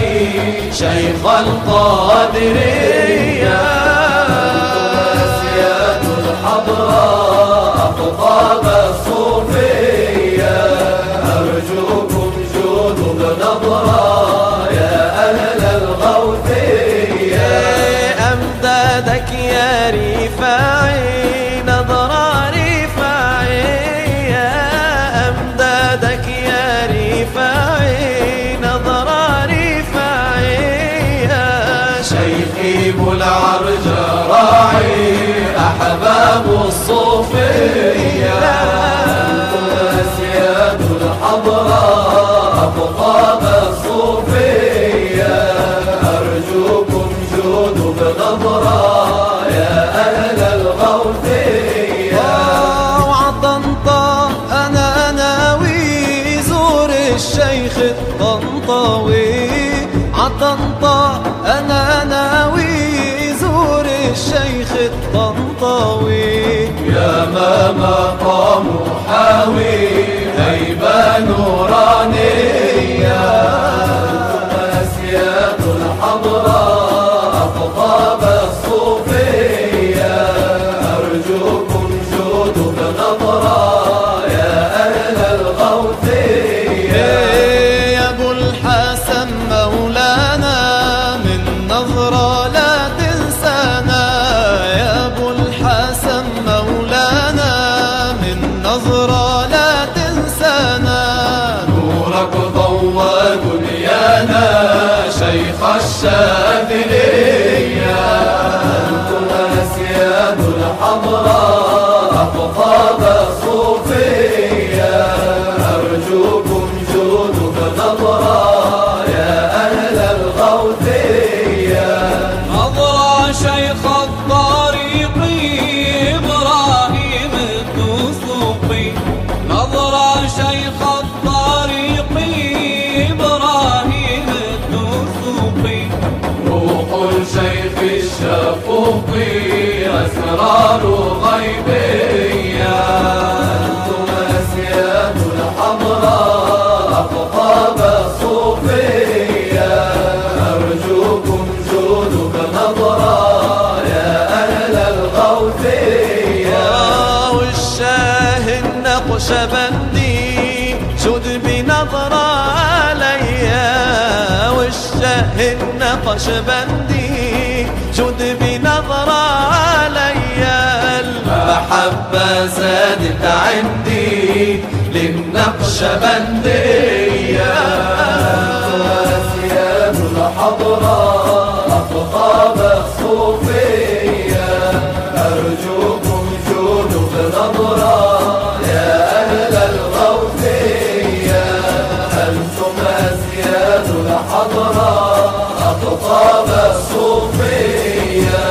شيخ القادرية أسياد الحضراء أقطاب الصوفية أرجوكم جودوا بنظرة يا أهل الغوثية أمدادك يا رفاعي نظرة رفاعي أمدادك يا رفاعي نظرة رفاعي شيخي ابو العرج راعي احباب الصوفيه انتم اسياد الحضراء اقطاب الصوفيه ارجوكم جودوا بنظره يا اهل الغوثيه وعطنطا أنا ناوي زور الشيخ الطنطاوي عطنطا أنا ناوي زور الشيخ الطنطاوي يا ما مقام حاوي هيبة نورانية أنتم أسياد الحضراء أقطاب الصوفية أرجوكم جودوا بنظرة يا أهل الغوثية يا ابو الحسن مولانا من نظرة لا تنسانا يا ابو الحسن مولانا من نظرة لا تنسانا نورك ضوى دنيانا شيخ الشاذلية أنتم أسياد الحضراء أقطاب الصوفية أرجوكم جودوا بنظرة يا أهل الغوثية نظرة شيخ الطريق إبراهيم الدسوقي نظرة شيخ الطريق إبراهيم الدسوقي روح الشيخ الشفوقي أسرار غيبية أنتم أسياد الحضراء أقطاب الصوفية أرجوكم جودوا بنظرة يا أهل الغوثية والشاه النقشبندي شد بنظرة عليا والشاه النقشبندي شد بنظرة عليا المحبة زادت عندي للنقشبندية أنتم أسياد الحضراء أقطاب الصوفية أرجوكم جودوا بنظرة يا أهل الغوثية أنتم أسياد الحضراء أقطاب الصوفية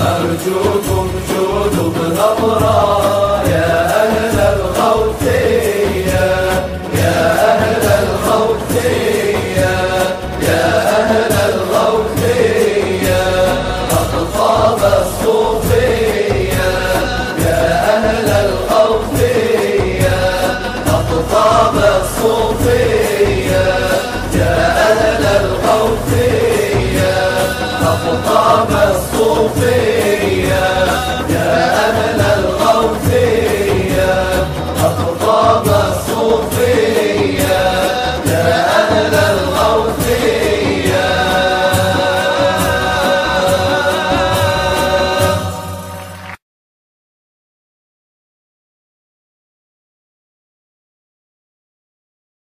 أرجوكم جودوا بنظرة يا أهل الغوثية